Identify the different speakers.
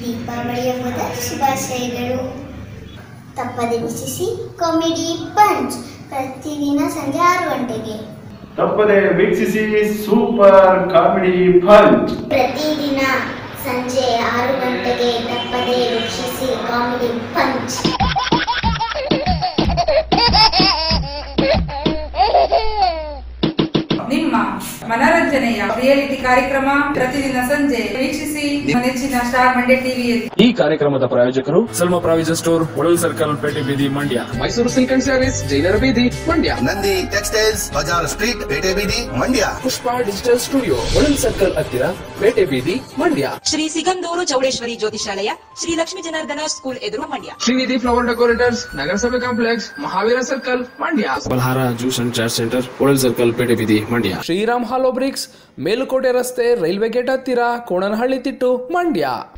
Speaker 1: ದೀಪಾವಳಿ ಹಬ್ಬದ ಶುಭಾಶಯಗಳು ತಪ್ಪದೆ ವೀಕ್ಷಿಸಿ ಕಾಮಿಡಿ ಪಂಚ್ ಪ್ರತಿದಿನ ಸಂಜೆ ಆರು ಗಂಟೆಗೆ
Speaker 2: ತಪ್ಪದೆ ವೀಕ್ಷಿಸಿ ಸೂಪರ್ ಕಾಮಿಡಿ ಪಂಚ್
Speaker 1: ಪ್ರತಿದಿನ ಸಂಜೆ ಆರು ಗಂಟೆಗೆ ತಪ್ಪದೆ ವೀಕ್ಷಿಸಿ ಕಾಮಿಡಿ ಪಂಚ್
Speaker 3: ನಿಮ್ಮ ಮನರಂಜನೆಯ ರಿಯಾಲಿಟಿ ಕಾರ್ಯಕ್ರಮ ಪ್ರತಿದಿನ ಸಂಜೆ ವೀಕ್ಷಿಸಿ ನಿಮ್ಮ ನೆಚ್ಚಿನ ಸ್ಟಾರ್ ಮಂಡ್ಯ ಟಿವಿಯಲ್ಲಿ
Speaker 4: ಈ ಕಾರ್ಯಕ್ರಮದ ಪ್ರಾಯೋಜಕರು ಸಲ್ಮಾ ಪ್ರಾವಿಜನ್ ಸ್ಟೋರ್ ಒಳಲ್ ಸರ್ಕಲ್ ಪೇಟೆ ಬೀದಿ Mandya Mysore silk and sarees ಜೈನರ ಬೀದಿ ಮಂಡ್ಯ
Speaker 5: ನಂದಿ ಟೆಕ್ಸ್ಟೈಲ್ಸ್ ಬಜಾರ್ ಸ್ಟ್ರೀಟ್ ಪೇಟೆ ಬೀದಿ ಮಂಡ್ಯ
Speaker 4: ಪುಷ್ಪ ಡಿಜಿಟಲ್ ಸ್ಟುಡಿಯೋ ಒಳಲ್ ಸರ್ಕಲ್ ಹತ್ತಿರ ಪೇಟೆ ಬೀದಿ ಮಂಡ್ಯ
Speaker 6: ಶ್ರೀ ಸಿಗಂದೂರು ಚೌಡೇಶ್ವರಿ ಜ್ಯೋತಿಷಾಲಯ ಶ್ರೀ ಲಕ್ಷ್ಮೀ ಜನಾರ್ದನ ಸ್ಕೂಲ್ ಎದುರು ಮಂಡ್ಯ
Speaker 4: ಶ್ರೀನಿಧಿ ಫ್ಲವರ್ ಡೆಕೋರೇಟರ್ಸ್ ನಗರಸಭೆ complex Mahaveer circle Mandya Balhara juice and chaat centre ಒಳಲ್ ಸರ್ಕಲ್ ಪೇಟೆ ಬೀದಿ ಮಂಡ್ಯ ಶ್ರೀರಾಮ್ ಹಾಲೋ ಬ್ರಿಕ್ಸ್ ಮೇಲುಕೋಟೆ ರಸ್ತೆ ರೈಲ್ವೆ ಗೇಟ್ ಹತ್ತಿರ ಕೋಣನಹಳ್ಳಿ ತಿಟ್ಟು ಮಂಡ್ಯ